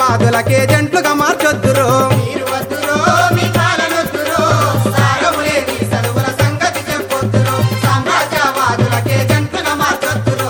సామ్రాజ్యవాదులకే జంట్లుగా మార్చొద్దురు మీరు వద్దురో మీ పాలనొద్దురో సారములేని చదువుల సంగతి చెప్పొద్దురో సామ్రాజ్యవాదులకే జంటుగా మార్చొద్దురో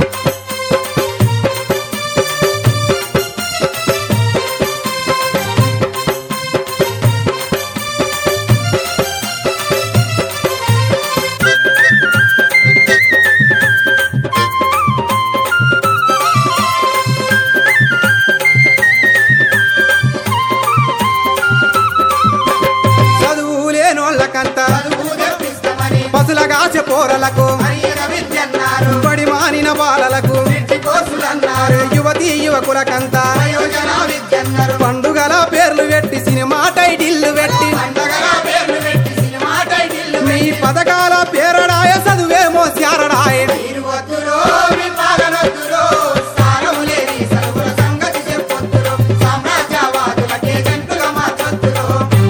చదువు లేనోళ్ళకంత చదువు తెప్పిస్తామని పసులగాచ పోరలకు హరిహర విద్యన్నారు బడి మానిన బాలలకు ఇంటి కోర్సులన్నారు యువతీ యువకులకంతా ప్రయోజన విద్యన్నారు పండుగల పేర్లు పెట్టి సినిమా టైటిల్లు పెట్టి పండగల పేర్లు పెట్టి సినిమా టైటిల్లు మీ పథకాల పేరడాయ చదువేమో శారడాయ మీరు వద్దురో మీ పాలనొద్దురో సారములేని చదువుల సంగతి చెప్పొద్దురో సామ్రాజ్యవాదులకే జంటుగా మార్చొద్దురో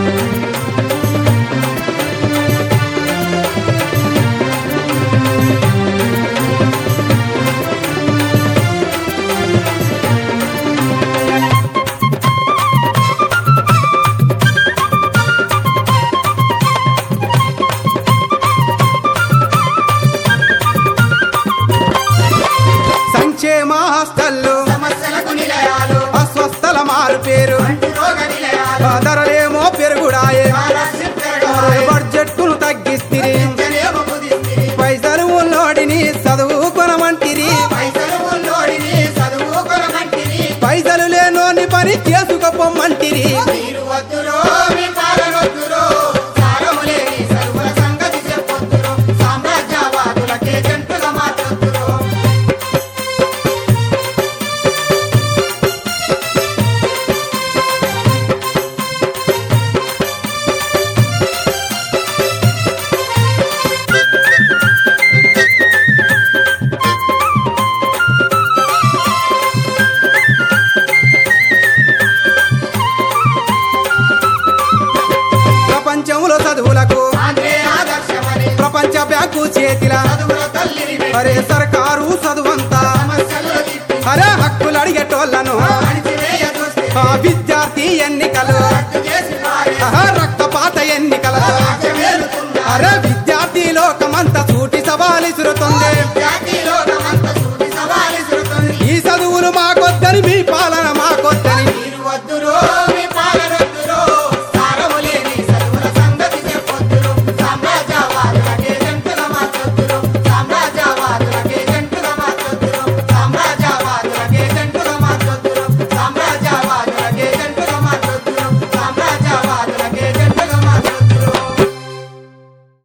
సంక్షేమ హాస్టల్లు సమస్యలకు నిలయాలు అస్వస్థల మారు పేరు అంటు రోగ నిలయాలు ధరలేమో పెరుగుడాయే స్కాలర్షిప్ పెరగాలి. బడ్జెట్ను తగ్గిస్తిరి విద్యనేమో కుదిస్తిరి. పైసలు ఉన్నోడిని చదువు కొనమంటిరి పైసలు ఉన్నోడిని చదువుకొనమంటిరి. పైసలు లేనోని పని చేసుకపోమ్మంటిరి మీరు వద్దురో మీ పాలనొద్దురో సారములేని చదువుల సంగతి చెప్పొద్దురో సామ్రాజ్యవాదులకే జంటుగా మార్చొద్దురో ప్రపంచంలో చదువులకు ఆంధ్రే ఆదర్శమని ప్రపంచ బ్యాంకు చేతిల చదువుల తల్లిని పెట్టి అరే సర్కారు చదువంతా సమస్యల్లో తిప్పి అరే హక్కులు అడిగేటోళ్ళను అణిచివేయ చూస్తే ఆ విద్యార్థి ఎన్నికలు రద్దు